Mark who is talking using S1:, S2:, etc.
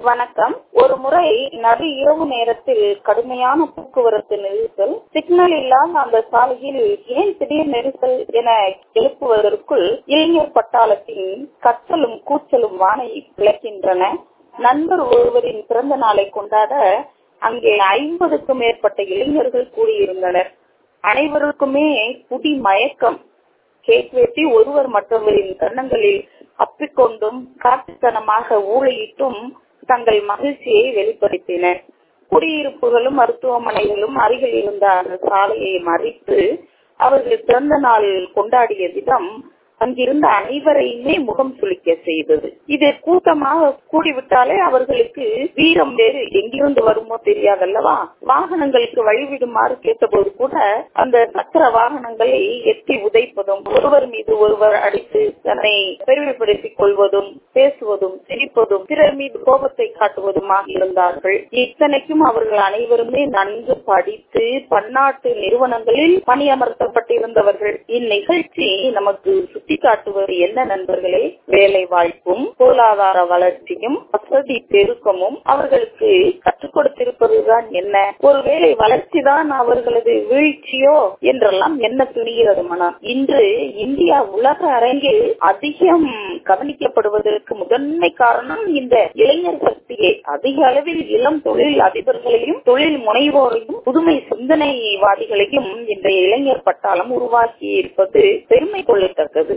S1: வணக்கம் ஒரு முறை நடு இரவு நேரத்தில் கடுமையான போக்குவரத்து நெரிசல் சிக்னல் இல்லாத அந்த சாலையில் ஏன் திடீர் நெரிசல் என எழுப்புவதற்குள் இளைஞர் பட்டாளத்தின் கத்தலும் கூச்சலும் வானை விளக்கின்றன நண்பர் ஒருவரின் பிறந்த நாளை கொண்டாட அங்கே ஐம்பதுக்கும் மேற்பட்ட இளைஞர்கள் கூடியிருந்தனர் அனைவருக்குமே குடி மயக்கம் கேக் வெட்டி ஒருவர் மற்றவரின் கன்னங்களில் அப்பிக்கொண்டும் காட்டுத்தனமாக ஊழையிட்டும் தங்கள் மகிழ்ச்சியை வெளிப்படுத்தினர் குடியிருப்புகளும் மருத்துவமனைகளும் அருகில் இருந்த அந்த சாலையை மறித்து அவர்கள் பிறந்த நாள் கொண்டாடிய விதம் அங்கிருந்த அனைவரையுமே முகம் சுளிக்க செய்தது இது கூட்டமாக கூடிவிட்டாலே அவர்களுக்கு வீரம் வேறு எங்கிருந்து வருமோ தெரியாதல்லவா வாகனங்களுக்கு வழிவிடுமாறு கேட்டபோது கூட அந்த சக்கர வாகனங்களை எட்டி உதைப்பதும் ஒருவர் மீது ஒருவர் அடித்து தன்னை பெருமைப்படுத்திக் கொள்வதும் பேசுவதும் சிரிப்பதும் பிறர் மீது கோபத்தை காட்டுவதுமாக இருந்தார்கள் இத்தனைக்கும் அவர்கள் அனைவருமே நன்கு படித்து பன்னாட்டு நிறுவனங்களில் பணியமர்த்தப்பட்டிருந்தவர்கள் இந்நிகழ்ச்சி நமக்கு சுட்டிக்காட்டுவது என்ன நண்பர்களே வேலை வாய்ப்பும் பொருளாதார வளர்ச்சியும் வசதி பெருக்கமும் அவர்களுக்கு கற்றுக் கொடுத்திருப்பதுதான் என்ன ஒருவேளை வளர்ச்சி தான் அவர்களது வீழ்ச்சியோ என்றெல்லாம் என்ன துணிகிறது மனம் இன்று இந்தியா உலக அரங்கில் அதிகம் கவனிக்கப்படுவதற்கு முதன்மை காரணம் இந்த இளைஞர் சக்தியை அதிக அளவில் இளம் தொழில் அதிபர்களையும் தொழில் முனைவோரையும் புதுமை சிந்தனைவாதிகளையும் இன்றைய இளைஞர் பட்டாளம் உருவாக்கி இருப்பது பெருமை கொள்ளத்தக்கது